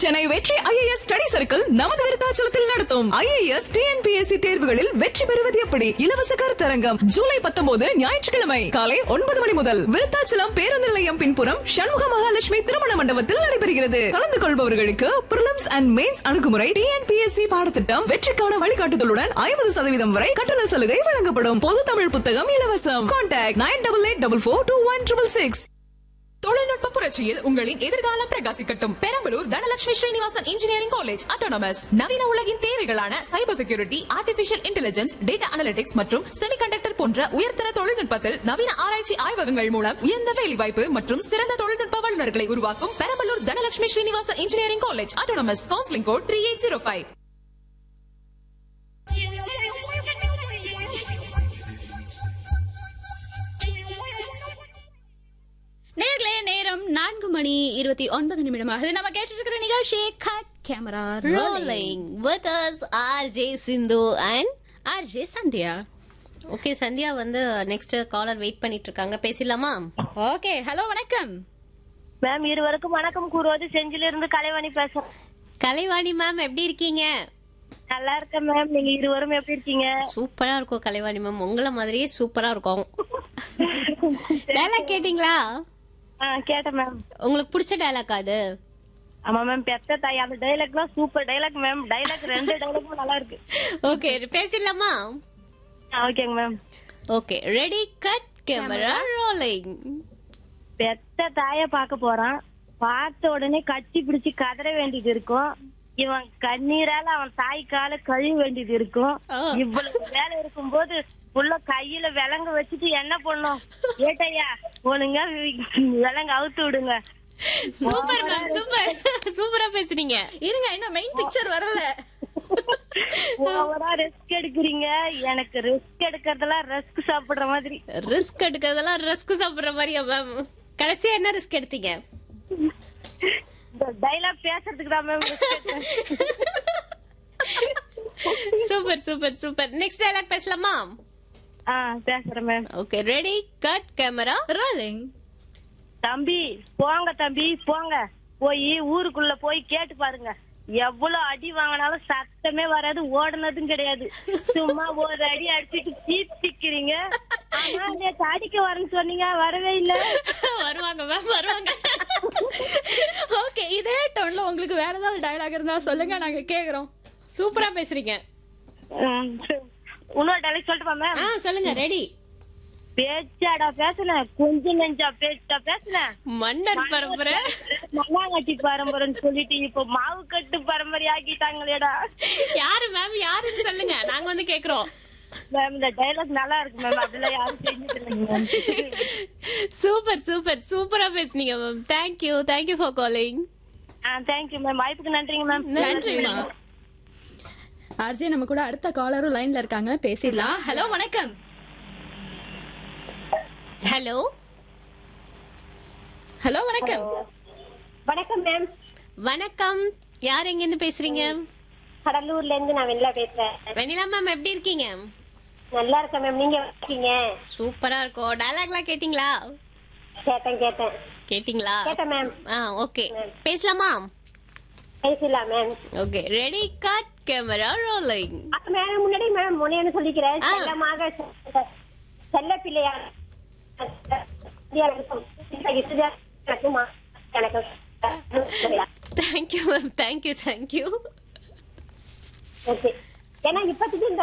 சென்னை வெற்றி IAS study circle நமது விருத்தாச்சலத்தில் நடத்தும் ஐஏஎஸ் டிஎன்பிஎஸ்சி தேர்வுகளில் வெற்றி பெறுவது எப்படி இலவச கருத்தரங்கம் ஜூலை பத்தொன்பது ஞாயிற்றுக்கிழமை காலை ஒன்பது மணி முதல் விருத்தாச்சலம் பேருந்து நிலையம் பின்புறம் சண்முக மகாலட்சுமி திருமண மண்டபத்தில் நடைபெறுகிறது கலந்து கொள்பவர்களுக்கு பிரிலிம்ஸ் அண்ட் மெயின்ஸ் அணுகுமுறை டிஎன்பிஎஸ்சி பாடத்திட்டம் வெற்றிக்கான வழிகாட்டுதலுடன் ஐம்பது சதவீதம் வரை கட்டண சலுகை வழங்கப்படும் பொது தமிழ் புத்தகம் இலவசம் contact nine double eight double four two one triple six தொழில்நுட்ப புரட்சியில் உங்களின் எதிர்காலம் பிரகாசிக்கட்டும் Perambalur Dhanalakshmi Srinivasan engineering college autonomous நவீன உலகின் தேவைகளான cyber security artificial intelligence data analytics மற்றும் செமிகண்டக்டர் போன்ற உயர்தர தொழில்நுட்பத்தில் நவீன ஆராய்ச்சி ஆய்வகங்கள் மூலம் உயர்ந்த வேலைவாய்ப்பு மற்றும் சிறந்த தொழில்நுட்ப வல்லுநர்களை உருவாக்கும் Perambalur Dhanalakshmi Srinivasan engineering college autonomous counselling code three eight zero five நேர்களே நேரம் நான்கு மணி இருபத்தி ஒன்பது நிமிடமாக நம்ம கேட்டு இருக்கிற நிகழ்ச்சி cut camera rolling with us RJ Sindhu and RJ Sandhya okay Sandhya வந்து நெக்ஸ்ட் காலர் வெயிட் பண்ணிட்டு இருக்காங்க பேசிடலாமா ஓகே ஹலோ வணக்கம் மேம் இருவருக்கும் வணக்கம் கூறுவது செஞ்சில இருந்து கலைவாணி பேசுறேன் கலைவாணி மேம் எப்படி இருக்கீங்க நல்லா இருக்கேன் மேம் நீங்க இருவரும் எப்படி இருக்கீங்க சூப்பரா இருக்கும் கலைவாணி மேம் உங்கள மாதிரியே சூப்பரா இருக்கும் டைலாக் கேட்டிங்களா ஆ கேட்டேன் மேம் உங்களுக்கு பிடிச்ச டைலாக் அது ஆமா மேம் பெத்த தாய் அந்த டைலாக்லாம் சூப்பர் டைலாக் மேம் டைலாக் ரெண்டு டைலாக்கும் நல்லா இருக்கு ஓகே பேசிடலாமா ஓகேங்க ma'am okay ready cut camera rolling பெத்த தாய பார்க்க போறான் பார்த்த உடனே கட்டி பிடிச்சு கதற வேண்டியது இருக்கும் இவன் கண்ணீரால அவன் தாய் கால கழுவ வேண்டியது இருக்கும் ஆ. இவ்வளவு வேலை இருக்கும்போது உள்ள கையில விலங்கு வச்சுட்டு என்ன பண்ணும் ஏட்டையா ஒழுங்கா விலங்கு அவுத்து விடுங்க சூப்பர் மேம் சூப்பர் சூப்பரா பேசுறீங்க இருங்க இன்னும் மெயின் பிக்சர் வரல ஓவரா ரிஸ்க் எடுக்கிறீங்க எனக்கு ரிஸ்க் எடுக்கிறதெல்லாம் ரிஸ்க் சாப்பிடுற மாதிரி ரிஸ்க் எடுக்கிறதெல்லாம் ரிஸ்க் சாப்பிடுற மாதிரியா மேம் கடைசியா என்ன ரிஸ்க் எடுத்தீங்க இந்த டைலாக் பேசுறதுக்கு தான் ma'am super super super next dialogue பேசலாமா ஆ பேசுறேன் ma'am okay ready cut camera rolling தம்பி போங்க தம்பி போங்க போய் ஊருக்குள்ள போய் கேட்டு பாருங்க எவ்வளவு அடி வாங்கினாலும் சத்தமே வராது ஓடுனதும் கிடையாது சும்மா ஒரு அடி அடிச்சிட்டு சீப்பிக்கிறீங்க ஆனா நேத்து அடிக்க வரேன்னு சொன்னீங்க வரவே இல்ல வருவாங்க மேம் வருவாங்க ஓகே இதே டோன்ல உங்களுக்கு வேற ஏதாவது டயலாக் இருந்தா சொல்லுங்க நாங்க கேக்குறோம் சூப்பரா பேசுறீங்க ம், இன்னொரு டைலாக் சொல்லட்டுமா மேம் ஆ சொல்லுங்க ரெடி பேச்சாடா பேசுனேன் கொஞ்சம் நெஞ்சா பேச்சா பேசுனேன் மன்னர் பரம்பரை மண்ணாங்கட்டி பரம்பரைன்னு சொல்லிட்டு இப்ப மாவு கட்டு பரம்பரை ஆக்கிட்டாங்களேடா யாரு மேம் யாருன்னு சொல்லுங்க நாங்க வந்து கேக்குறோம் மேம் இந்த டைலாக் நல்லா இருக்கு மேம் அப்படிலாம் யாரும் செஞ்சது இல்லைங்க மேம் சூப்பர் சூப்பர் சூப்பரா பேசுனீங்க ma'am thank you thank you for calling ஆ தேங்க்யூ மேம் வாய்ப்புக்கு நன்றிங்க மேம் நன்றிமா ஆர்ஜே நம்ம கூட அடுத்த காலரும் லைன்ல இருக்காங்க பேசிடலாம் ஹலோ வணக்கம் ஹலோ ஹலோ வணக்கம் வணக்கம் மேம் வணக்கம் யார் எங்க இருந்து பேசுறீங்க கடலூர்ல இருந்து நான் வெளில பேசுறேன் வெண்ணிலா மேம் எப்படி இருக்கீங்க நல்லா இருக்கேன் மேம் நீங்க எப்படி இருக்கீங்க சூப்பரா இருக்கும் டயலாக்லாம் கேட்டிங்களா கேட்டேன் கேட்டேன் கேட்டிங்களா கேட்டேன் மேம் ஆ ஓகே பேசலாமா பேசலாம் ma'am okay ready cut camera rolling அப்ப மேம் முன்னாடி மேம் முனையன்னு சொல்லிக்கிறேன் ஆ. செல்லமாக செ- செல்ல பிள்ளையா எனக்கு thank you ma'am thank you thank you okay ஏன்னா இப்பத்துக்கு இந்த